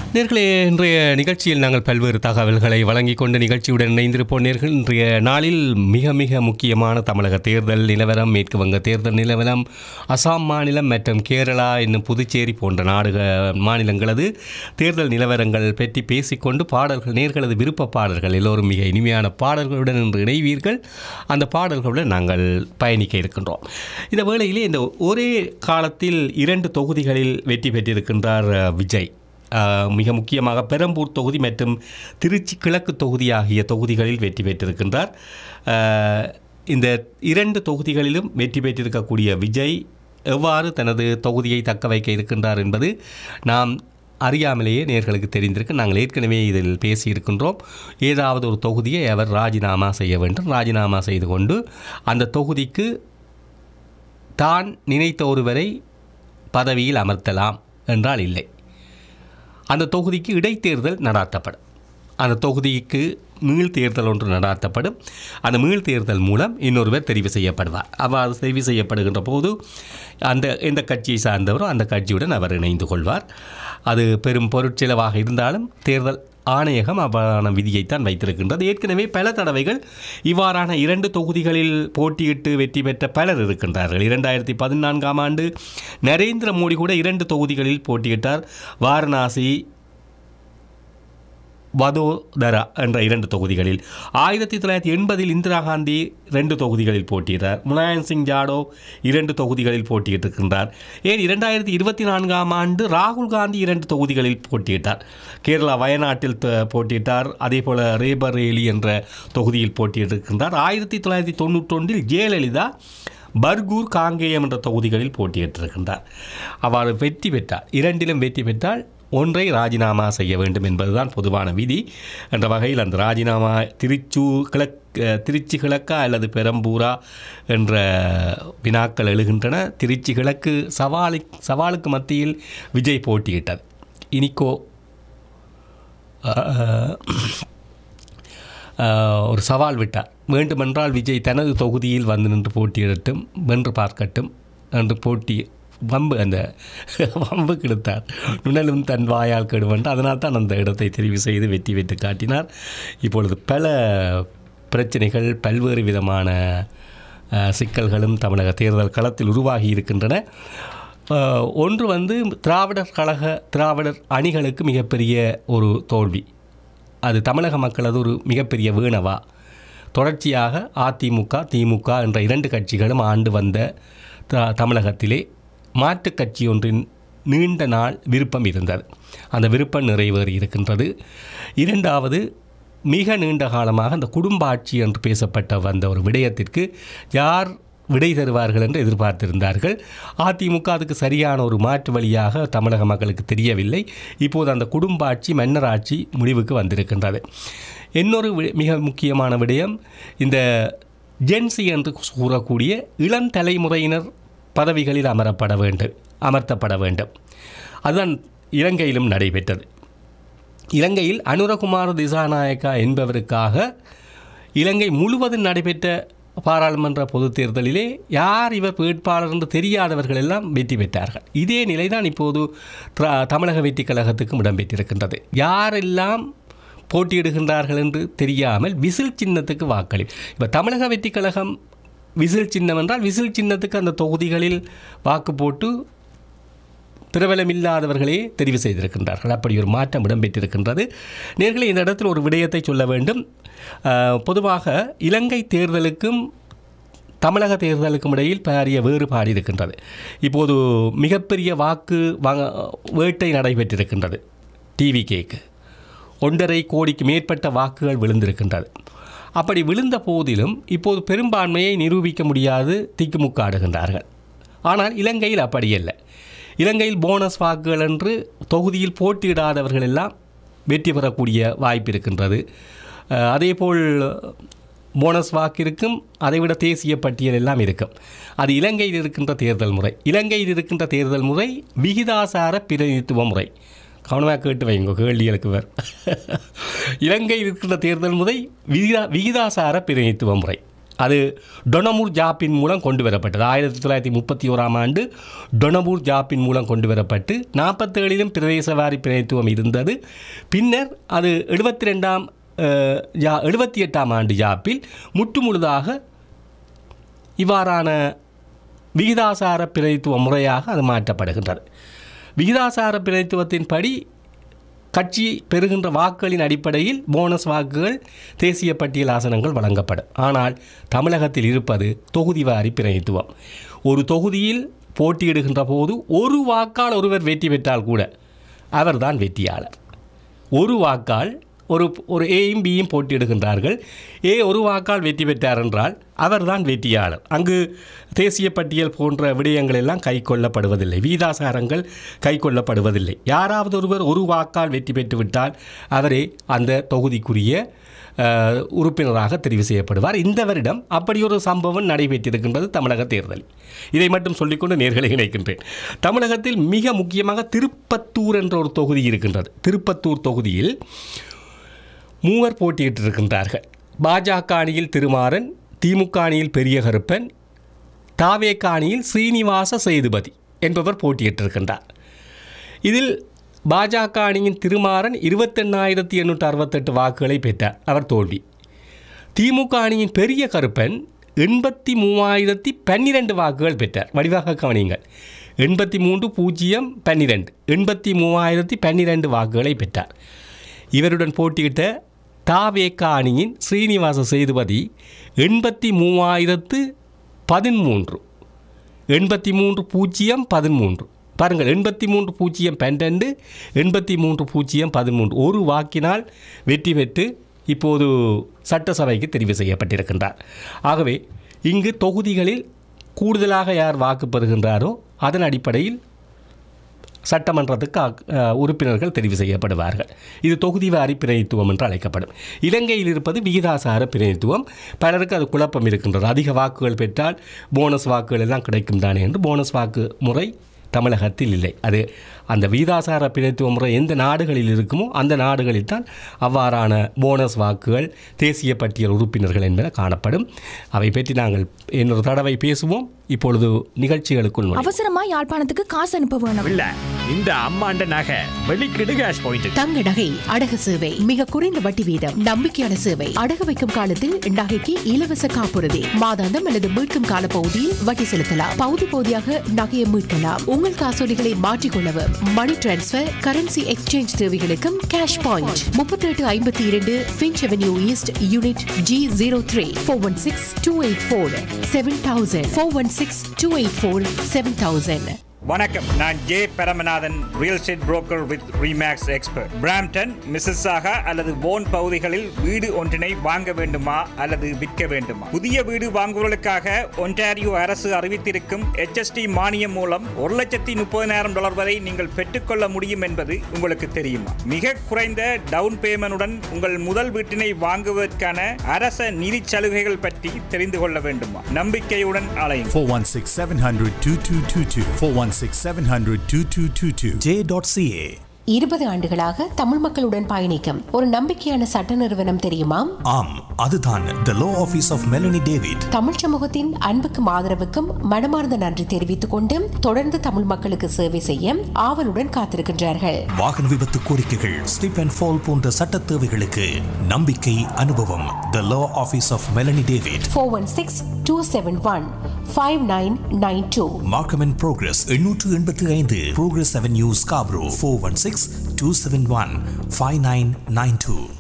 நேர்களே இன்றைய நிகழ்ச்சியில் நாங்கள் பல்வேறு தகவல்களை வழங்கிக் கொண்டு நிகழ்ச்சியுடன் இணைந்திருப்போம் நேர்கள் இன்றைய நாளில் மிக மிக முக்கியமான தமிழக தேர்தல் நிலவரம் மேற்கு வங்க தேர்தல் நிலவரம் அசாம் மாநிலம் மற்றும் கேரளா இன்னும் புதுச்சேரி போன்ற நாடுக மாநிலங்களது தேர்தல் நிலவரங்கள் பற்றி பேசிக்கொண்டு பாடல்கள் நேர்களது விருப்ப பாடல்கள் எல்லோரும் மிக இனிமையான பாடல்களுடன் இன்று இணைவீர்கள் அந்த பாடல்களுடன் நாங்கள் பயணிக்க இருக்கின்றோம் இந்த வேளையிலே இந்த ஒரே காலத்தில் இரண்டு தொகுதிகளில் வெற்றி பெற்றிருக்கின்றார் அஹ், விஜய் ஆஹ் மிக முக்கியமாக பெரம்பூர் தொகுதி மற்றும் திருச்சி கிழக்கு தொகுதி ஆகிய தொகுதிகளில் வெற்றி பெற்றிருக்கின்றார் ஆஹ் இந்த இரண்டு தொகுதிகளிலும் வெற்றி பெற்றிருக்கக்கூடிய விஜய் எவ்வாறு தனது தொகுதியை தக்க வைக்க இருக்கின்றார் என்பது நாம் அறியாமலேயே நேர்களுக்கு தெரிந்திருக்கு நாங்கள் ஏற்கனவே இதில் பேசியிருக்கின்றோம் ஏதாவது ஒரு தொகுதியை அவர் ராஜினாமா செய்ய வேண்டும் ராஜினாமா செய்து கொண்டு அந்த தொகுதிக்கு தான் நினைத்த ஒருவரை பதவியில் அமர்த்தலாம் என்றால் இல்லை அந்த தொகுதிக்கு இடைத்தேர்தல் நடாத்தப்படும் அந்த தொகுதிக்கு மீள் தேர்தல் ஒன்று நடாத்தப்படும் அந்த மீள் தேர்தல் மூலம் இன்னொருவர் தெரிவு செய்யப்படுவார் அவ்வாறு தெரிவு செய்யப்படுகின்ற போது அந்த எந்த கட்சியை சார்ந்தவரோ அந்த கட்சியுடன் அவர் இணைந்து கொள்வார் அது பெரும் பொருட்செலவாக இருந்தாலும் தேர்தல் ஆணையகம் அவ்வாறான விதியைத்தான் வைத்திருக்கின்றது ஏற்கனவே பல தடவைகள் இவ்வாறான இரண்டு தொகுதிகளில் போட்டியிட்டு வெற்றி பெற்ற பலர் இருக்கின்றார்கள் இரண்டாயிரத்தி பதினான்காம் ஆண்டு நரேந்திர மோடி கூட இரண்டு தொகுதிகளில் போட்டியிட்டார் வாரணாசி வதோதரா என்ற இரண்டு தொகுதிகளில் ஆயிரத்தி தொள்ளாயிரத்தி எண்பதில் இந்திரா காந்தி ரெண்டு தொகுதிகளில் போட்டியிட்டார் முலாயம் சிங் ஜாடோ இரண்டு தொகுதிகளில் போட்டியிட்டிருக்கின்றார் ஏன் இரண்டாயிரத்தி இருபத்தி நான்காம் ஆண்டு ராகுல் காந்தி இரண்டு தொகுதிகளில் போட்டியிட்டார் கேரளா வயநாட்டில் த- போட்டியிட்டார் அதே போல ரேபரேலி என்ற தொகுதியில் போட்டியிட்டிருக்கின்றார் ஆயிரத்தி தொள்ளாயிரத்தி தொண்ணூற்றொன்றில் ஜெயலலிதா பர்கூர் காங்கேயம் என்ற தொகுதிகளில் போட்டியிட்டிருக்கின்றார் அவ்வாறு வெற்றி பெற்றார் இரண்டிலும் வெற்றி பெற்றால் ஒன்றை ராஜினாமா செய்ய வேண்டும் என்பதுதான் பொதுவான விதி என்ற வகையில் அந்த ராஜினாமா திருச்சூ கிழக் அஹ், திருச்சி கிழக்கா அல்லது பெரம்பூரா என்ற வினாக்கள் எழுகின்றன திருச்சி கிழக்கு சவாலு சவாலுக்கு மத்தியில் விஜய் போட்டியிட்டது இனிக்கோ அஹ், ஆஹ், ஒரு சவால் விட்டார் வேண்டுமென்றால் விஜய் தனது தொகுதியில் வந்து நின்று போட்டியிடட்டும் வென்று பார்க்கட்டும் என்று போட்டி வம்பு அந்த வம்பு கெடுத்தார் நுணலும் தன் வாயால் கெடுவென்று அதனால் தான் அந்த இடத்தை தெரிவு செய்து வெற்றி பெற்று காட்டினார் இப்பொழுது பல பிரச்சனைகள் பல்வேறு விதமான ஆஹ், சிக்கல்களும் தமிழக தேர்தல் களத்தில் உருவாகி இருக்கின்றன ஆஹ், ஒன்று வந்து திராவிடர் கழக திராவிடர் அணிகளுக்கு மிகப்பெரிய ஒரு தோல்வி அது தமிழக மக்களது ஒரு மிகப்பெரிய வீணவா தொடர்ச்சியாக அதிமுக திமுக என்ற இரண்டு கட்சிகளும் ஆண்டு வந்த த- தமிழகத்திலே மாற்றுக் கட்சி ஒன்றின் நீண்ட நாள் விருப்பம் இருந்தது அந்த விருப்பம் நிறைவேறி இருக்கின்றது இரண்டாவது மிக நீண்ட காலமாக அந்த குடும்ப ஆட்சி என்று பேசப்பட்ட வந்த ஒரு விடயத்திற்கு யார் விடை தருவார்கள் என்று எதிர்பார்த்திருந்தார்கள் அதிமுக அதுக்கு சரியான ஒரு மாற்று வழியாக தமிழக மக்களுக்கு தெரியவில்லை இப்போது அந்த குடும்ப ஆட்சி மன்னர் ஆட்சி முடிவுக்கு வந்திருக்கின்றது இன்னொரு வி- மிக முக்கியமான விடயம் இந்த ஜென்சி என்று கூறக்கூடிய இளம் தலைமுறையினர் பதவிகளில் அமரப்பட வேண்டும் அமர்த்தப்பட வேண்டும் அதுதான் இலங்கையிலும் நடைபெற்றது இலங்கையில் அனுரகுமார திசாநாயக்கா என்பவருக்காக இலங்கை முழுவதும் நடைபெற்ற பாராளுமன்ற பொதுத் தேர்தலிலே யார் இவர் வேட்பாளர் என்று தெரியாதவர்கள் எல்லாம் வெற்றி பெற்றார்கள் இதே நிலைதான் இப்போது திரா- தமிழக வெற்றி கழகத்துக்கும் இடம்பெற்றிருக்கின்றது யாரெல்லாம் போட்டியிடுகின்றார்கள் என்று தெரியாமல் விசில் சின்னத்துக்கு வாக்களி இப்போ தமிழக வெற்றி கழகம் விசில் சின்னம் என்றால் விசில் சின்னத்துக்கு அந்த தொகுதிகளில் வாக்கு போட்டு பிரபலமில்லாதவர்களே தெரிவு செய்திருக்கின்றார்கள் அப்படி ஒரு மாற்றம் இடம்பெற்றிருக்கின்றது நேர்களே இந்த இடத்தில் ஒரு விடயத்தை சொல்ல வேண்டும் அஹ், பொதுவாக இலங்கை தேர்தலுக்கும் தமிழக தேர்தலுக்கும் இடையில் பாரிய வேறுபாடு இருக்கின்றது இப்போது மிகப்பெரிய வாக்கு வாங்க வேட்டை நடைபெற்றிருக்கின்றது டிவி கேக்கு ஒன்றரை கோடிக்கு மேற்பட்ட வாக்குகள் விழுந்திருக்கின்றது அப்படி விழுந்த போதிலும் இப்போது பெரும்பான்மையை நிரூபிக்க முடியாது திக்குமுக்காடுகின்றார்கள் ஆனால் இலங்கையில் அப்படியல்ல இலங்கையில் போனஸ் வாக்குகள் என்று தொகுதியில் போட்டியிடாதவர்கள் எல்லாம் வெற்றி பெறக்கூடிய வாய்ப்பு இருக்கின்றது அஹ், அதேபோல் போனஸ் வாக்கு இருக்கும் அதைவிட தேசிய பட்டியல் எல்லாம் இருக்கும் அது இலங்கையில் இருக்கின்ற தேர்தல் முறை இலங்கையில் இருக்கின்ற தேர்தல் முறை விகிதாசார பிரதிநிதித்துவ முறை கவனமாக கேட்டு வைங்க கேள்விகளுக்கு வேறு இலங்கையில் இருக்கின்ற தேர்தல் முறை விகிதா விகிதாசார பிரதிநிதித்துவ முறை அது டொனமூர் ஜாப்பின் மூலம் கொண்டு வரப்பட்டது ஆயிரத்தி தொள்ளாயிரத்தி முப்பத்தி ஓராம் ஆண்டு டொனமூர் ஜாப்பின் மூலம் கொண்டு வரப்பட்டு நாற்பத்தேழிலும் பிரதேசவாரி பிரதித்துவம் இருந்தது பின்னர் அது எழுபத்தி ரெண்டாம் ஜா எழுபத்தி எட்டாம் ஆண்டு ஜாப்பில் முற்றுமுழுதாக இவ்வாறான விகிதாசார பிரதித்துவ முறையாக அது மாற்றப்படுகின்றது விகிதாசார பிரதித்துவத்தின்படி கட்சி பெறுகின்ற வாக்குகளின் அடிப்படையில் போனஸ் வாக்குகள் தேசிய பட்டியல் ஆசனங்கள் வழங்கப்படும் ஆனால் தமிழகத்தில் இருப்பது தொகுதி வாரி பிரதித்துவம் ஒரு தொகுதியில் போட்டியிடுகின்ற போது ஒரு வாக்கால் ஒருவர் வெற்றி பெற்றால் கூட அவர்தான் வெற்றியாளர் ஒரு வாக்கால் ஒரு ஒரு ஏயும் பியும் போட்டியிடுகின்றார்கள் ஏ ஒரு வாக்கால் வெற்றி பெற்றார் என்றால் அவர்தான் வெற்றியாளர் அங்கு தேசிய பட்டியல் போன்ற விடயங்கள் எல்லாம் கை கொள்ளப்படுவதில்லை வீதாசாரங்கள் கை கொள்ளப்படுவதில்லை யாராவது ஒருவர் ஒரு வாக்கால் வெற்றி பெற்றுவிட்டால் அவரே அந்த தொகுதிக்குரிய அஹ், உறுப்பினராக தெரிவு செய்யப்படுவார் இந்த வருடம் அப்படி ஒரு சம்பவம் நடைபெற்றிருக்கின்றது தமிழக தேர்தல் இதை மட்டும் சொல்லிக்கொண்டு நேர்களை இணைக்கின்றேன் தமிழகத்தில் மிக முக்கியமாக திருப்பத்தூர் என்ற ஒரு தொகுதி இருக்கின்றது திருப்பத்தூர் தொகுதியில் மூவர் போட்டியிட்டிருக்கின்றார்கள் பாஜக அணியில் திருமாறன் திமுக அணியில் பெரிய கருப்பன் தாவேக அணியில் ஸ்ரீனிவாச சேதுபதி என்பவர் போட்டியிட்டிருக்கின்றார் இதில் பாஜக அணியின் திருமாறன் இருபத்தெண்ணாயிரத்தி எண்ணூற்று அறுபத்தெட்டு வாக்குகளை பெற்றார் அவர் தோல்வி திமுக அணியின் பெரிய கருப்பன் எண்பத்தி மூவாயிரத்தி பன்னிரெண்டு வாக்குகள் பெற்றார் வடிவாக கவனியுங்கள் எண்பத்தி மூன்று பூஜ்ஜியம் பன்னிரெண்டு எண்பத்தி மூவாயிரத்தி பன்னிரெண்டு வாக்குகளை பெற்றார் இவருடன் போட்டியிட்ட தாவேகா அணியின் ஸ்ரீனிவாச சேதுபதி எண்பத்தி மூவாயிரத்து பதிமூன்று எண்பத்தி மூன்று பூஜ்ஜியம் பதிமூன்று பாருங்கள் எண்பத்தி மூன்று பூஜ்ஜியம் பன்னெண்டு எண்பத்தி மூன்று பூஜ்ஜியம் பதிமூன்று ஒரு வாக்கினால் வெற்றி பெற்று இப்போது சட்டசபைக்கு தெரிவு செய்யப்பட்டிருக்கின்றார் ஆகவே இங்கு தொகுதிகளில் கூடுதலாக யார் வாக்கு பெறுகின்றாரோ அதன் அடிப்படையில் சட்டமன்றத்துக்கு ஆக்- அஹ், உறுப்பினர்கள் தெரிவு செய்யப்படுவார்கள் இது தொகுதி வாரி பிரதித்துவம் என்று அழைக்கப்படும் இலங்கையில் இருப்பது விகிதாசார பிரதித்துவம் பலருக்கு அது குழப்பம் இருக்கின்றது அதிக வாக்குகள் பெற்றால் போனஸ் வாக்குகள் எல்லாம் கிடைக்கும் தானே என்று போனஸ் வாக்கு முறை தமிழகத்தில் இல்லை அது அந்த வீதாசார பிரதித்துவ முறை எந்த நாடுகளில் இருக்குமோ அந்த நாடுகளில் தான் அவ்வாறான போனஸ் வாக்குகள் தேசிய பட்டியல் உறுப்பினர்கள் என்பன காணப்படும் அவை பற்றி நாங்கள் இன்னொரு தடவை பேசுவோம் இப்பொழுது நிகழ்ச்சிகளுக்குள் நுழைவோம். அவசரமா யாழ்ப்பாணத்துக்கு காசு அனுப்ப வேணும் இல்ல இந்த அம்மாண்ட நகை வெளிக்கிடு கேஷ் பாயிண்ட் தங்க நகை அடகு சேவை மிக குறைந்த வட்டி வீதம் நம்பிக்கையான சேவை அடகு வைக்கும் காலத்தில் நகைக்கு இலவச காப்புறுதி மாதாந்தம் அல்லது மீட்கும் கால பகுதியில் வட்டி செலுத்தலாம் பகுதி பகுதியாக நகையை மீட்கலாம் உங்கள் காசோலிகளை மாற்றிக்கொள்ளவும் மணி டிரான்ஸ்பர் கரன்சி எக்ஸ்சேஞ்ச் தேவைகளுக்கும் கேஷ் பாயிண்ட் முப்பத்தி எட்டு ஐம்பத்தி இரண்டு Finch Avenue East unit G zero three four one six two eight four seven thousand four one six two eight four seven thousand வணக்கம் நான் J Paramanathan real estate broker with Remax expert Brampton Mississauga அல்லது போன் பகுதிகளில் வீடு ஒன்றினை வாங்க வேண்டுமா அல்லது விற்க வேண்டுமா புதிய வீடு வாங்குவதற்காக ஒன்டாரியோ அரசு அறிவித்திருக்கும் HST மானியம் மூலம் ஒரு லட்சத்தி முப்பதினாயிரம் டாலர் வரை நீங்கள் பெற்றுக்கொள்ள முடியும் என்பது உங்களுக்கு தெரியுமா மிக குறைந்த டவுன் பேமெண்டுடன் உங்கள் முதல் வீட்டினை வாங்குவதற்கான அரச நிதி சலுகைகள் பற்றி தெரிந்து கொள்ள வேண்டுமா நம்பிக்கையுடன் அலையும் 416 700 2222. 416 700 2222. J.ca. இருபது ஆண்டுகளாக தமிழ் மக்களுடன் பயணிக்கும் ஒரு நம்பிக்கையான சட்ட நிறுவனம் தெரியுமா ஆம் அதுதான் the law office of Melanie David Tamil சமூகத்தின் அன்புக்கும் ஆதரவுக்கும் மனமார்ந்த நன்றி தெரிவித்துக் கொண்டு தொடர்ந்து தமிழ் மக்களுக்கு சேவை செய்ய ஆவலுடன் காத்திருக்கின்றார்கள் வாகன விபத்து கோரிக்கைகள் ஸ்லிப் அண்ட் ஃபால் போன்ற சட்ட தேவைகளுக்கு நம்பிக்கை அனுபவம் the law office of Melanie David four one six two seven one five nine nine two Markham and Progress எண்ணூற்று எண்பத்தி ஐந்து Progress Avenue Scarborough four one six two seven one five nine nine two